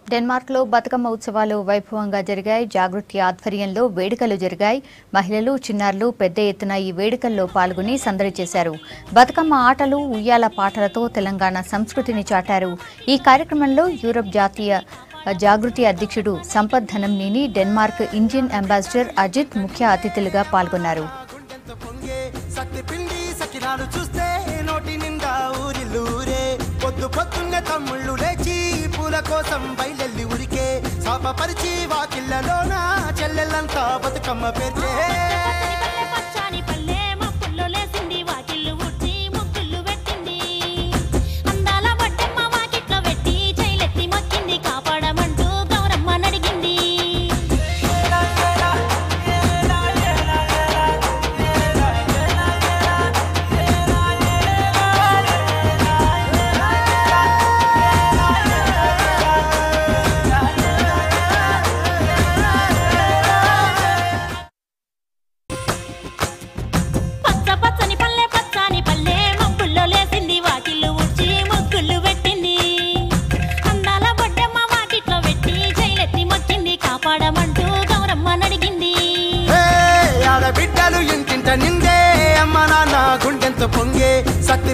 డెన్మార్క్లో బతుకమ్మ ఉత్సవాలు వైభవంగా జరిగాయి జాగృతి ఆధ్వర్యంలో వేడుకలు జరిగాయి మహిళలు చిన్నారులు పెద్ద ఎత్తున ఈ వేడుకల్లో పాల్గొని సందడి చేశారు బతుకమ్మ ఆటలు ఉయ్యాల పాటలతో తెలంగాణ సంస్కృతిని చాటారు ఈ కార్యక్రమంలో యూరప్ జాతీయ జాగృతి అధ్యక్షుడు Sampath Dhanamneni Denmark Indian ambassador Ajith ముఖ్య అతిథులుగా పాల్గొన్నారు గుండెంత పొంగే సత్తి పిండి సకినాలు చూస్తే నోటి నిండా ఊరిల్లూరే పొద్దు పొద్దున్నే తమ్ముళ్ళు లేచి పూల కోసం బయలెల్లి ఉరికే శాపపరిచి వాకిళ్ళలోన చెల్లెళ్ళంతా బతుకమ్మ పేర్చే పచ్చని పల్లె పచ్చాని పల్లె మప్పుల్లో లేసింది వాకిళ్ళు ఊడ్చి ముగ్గులు పెట్టింది అందాల బట్టమ్మ వాకిట్లో పెట్టి జైలెత్తి మొక్కింది కాపాడమంటూ గౌరమ్మ నడిగింది పచ్చ పచ్చని పల్లె పచ్చాని పల్లె మబ్బుల్లో లేసింది వాకిళ్ళు ఊడ్చి ముగ్గులు పెట్టింది అందాల బొడ్డమ్మ వాకిట్లో పెట్టి జైలెత్తి మొక్కింది కాపాడమంటూ గౌరమ్మ నడిగింది హే, ఆడబిడ్డలు ఇంటింట నిందే అమ్మ నాన్న గుండెంత పొంగే సత్తి